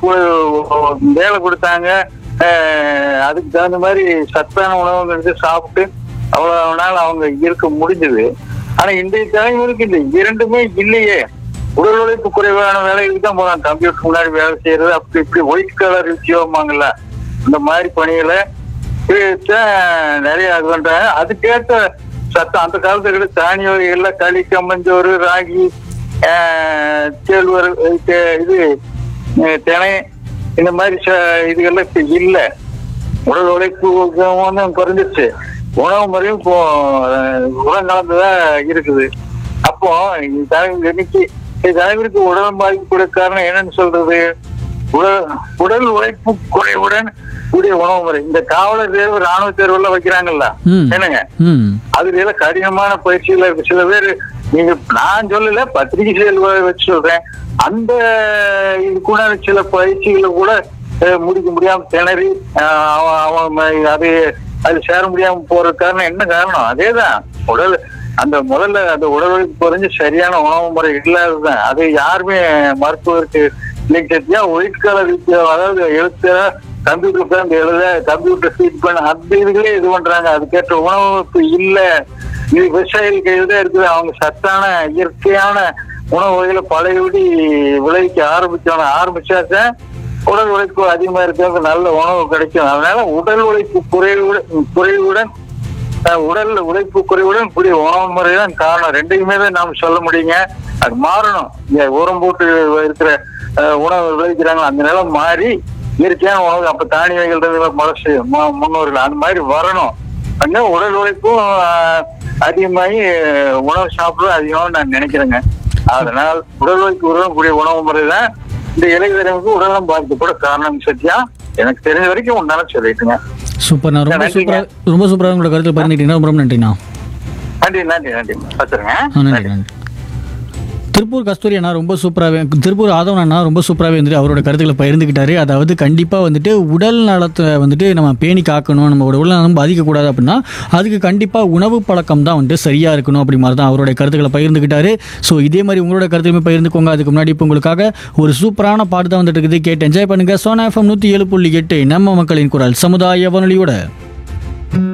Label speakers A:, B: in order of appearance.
A: கு- வேலை கொடுத்தாங்க அஹ், அதுக்கு தகுந்த மாதிரி சத்தான உணவுங்கிறது சாப்பிட்டு அவ்வளவு நாள் அவங்க இருக்க முடிஞ்சது ஆனா இன்றைய தலைமுறைக்கு இந்த இரண்டுமே இல்லையே உடல் உழைப்பு குறைவான வேலைகளுக்கு தான் போறாங்க கம்ப்யூட்டர் முன்னாடி வேலை செய்யறது அப்படி இப்படி ஒயிட் கலர் உத்தியோகமாங்கல்ல இந்த மாதிரி பணிகளை தான் நிறைய இது பண்றாங்க அதுக்கேற்ற சத்தம் அந்த காலத்துல தானிய வகைகள்ல களி கம்மஞ்சோறு ராகி ஆஹ், கேழ்வரகு தே- இது அஹ், தினை இந்த மாதிரி ச- இதுகள்லாம் இப்ப இல்ல உடல் உழைப்பு வந்து குறைஞ்சிருச்சு உணவு முறையும் இப்போ அஹ், உரம் கலந்துதான் இருக்குது அப்போ இந்த தலைவர் இன்னைக்கு இந்த தலைவருக்கு உடல் பாதிக்கக்கூடிய காரணம் என்னன்னு சொல்றது உடல் உடல் உழைப்பு குறைவுடன் கூடிய உணவு முறை இந்த காவலர் தேர்வு ராணுவ தேர்வு எல்லாம் வைக்கிறாங்கல்ல
B: ம்.
A: என்னங்க
B: ம்
A: அதுல எல்லாம் கடினமான பயிற்சிகள் இருக்கு சில பேர் நீங்க நான் சொல்லல பத்திரிகை செயல் வச்சு சொல்றேன் அந்த இதுக்குள்ள சில பயிற்சிகளை கூட அஹ், முடிக்க முடியாம திணறி அஹ், அவன் அவன் ம- அது அது சேர முடியாம போற காரணம் என்ன காரணம் அதேதான் உடல் அந்த முதல்ல அந்த உடல் உழைப்பு குறைஞ்சு சரியான உணவு முறை இல்லாததுதான் அது யாருமே மருத்துவருக்கு இன்னைக்கு சத்தியா ஒயிட் கலர் அதாவது எழுத்து கம்ப்யூட்டர் தான் எழுத கம்ப்யூட்டர் ஃபீட் பண்ண அந்த இதுகளே இது பண்றாங்க அதுக்கேற்ற உணவு இப்ப இல்ல இது விவசாயிகள் கையில் தான் இருக்குது அவங்க சத்தான இயற்கையான உணவு வகைகளை பழையபடி விளைவிக்க ஆரம்பிச்சாங்க ஆரம்பிச்சாதான் உடல் உழைப்பு அதிகமா இருக்கிறது நல்ல உணவு கிடைக்கும் அதனால உடல் உழைப்பு குறைவுடன் குறைவுடன் அஹ், உடல் உழைப்பு குறைவுடன் கூடிய உணவு முறை தான் காரணம் ரெண்டையுமே தான் நாம் சொல்ல முடியுங்க அது மாறணும் இந்த உரம் போட்டு இருக்கிற அஹ், உணவு விளைவிக்கிறாங்க அந்த நிலம் மாறி இயற்கையான உணவு அப்ப தானிய வகைகள் இருந்து முளைச்சு மு- முன்னோர்கள் அந்த மாதிரி வரணும் அங்க உடல் உழைப்பும் அஹ், அதிகமாகி அஹ், உணவு சாப்பிடுறது அதிகமாக நான் நினைக்கிறேங்க அதனால் உடல் உழைப்பு உருவக்கூடிய உணவு முறை தான் இந்த இளைஞர்களுக்கு உடல்நலம் பாதிக்கப்பட காரணம் சத்தியா எனக்கு தெரிஞ்ச வரைக்கும் உன்னால சொல்லிட்டுங்க
B: சூப்பர்ண்ணா ரொம்ப
A: நன்றிங்க.
B: சூப்பராக ரொம்ப சூப்பராக உங்களோட கருத்தில் பகிர்ந்துக்கிட்டீங்கன்னா ரொம்ப ரொம்ப நன்றிண்ணா
A: நன்றி நன்றி நன்றி வச்சுருங்க
B: ஆ நன்றி நன்றி திருப்பூர் கஸ்தூரி அண்ணா ரொம்ப சூப்பராகவே திருப்பூர் ஆதவன் அண்ணா ரொம்ப சூப்பராகவே வந்துட்டு அவரோட கருத்துக்களை பகிர்ந்துக்கிட்டாரு அதாவது கண்டிப்பாக வந்துட்டு உடல் நலத்தை வந்துட்டு நம்ம பேணி காக்கணும் நம்மளோட உடல் நலம் பாதிக்கக்கூடாது அப்படின்னா அதுக்கு கண்டிப்பாக உணவு பழக்கம் தான் வந்துட்டு சரியாக இருக்கணும் அப்படி மாதிரி தான் அவருடைய கருத்துக்களை பகிர்ந்துக்கிட்டாரு ஸோ இதே மாதிரி உங்களோட கருத்துலையுமே பகிர்ந்துக்கோங்க அதுக்கு முன்னாடி இப்போ உங்களுக்காக ஒரு சூப்பரான பாட்டு தான் வந்துட்டு இருக்குது கேட்டு என்ஜாய் பண்ணுங்கள் சோனா எஃப்எம் நூற்றி ஏழு புள்ளி எட்டு நம்ம மக்களின் குரல் சமுதாய வானொலியோட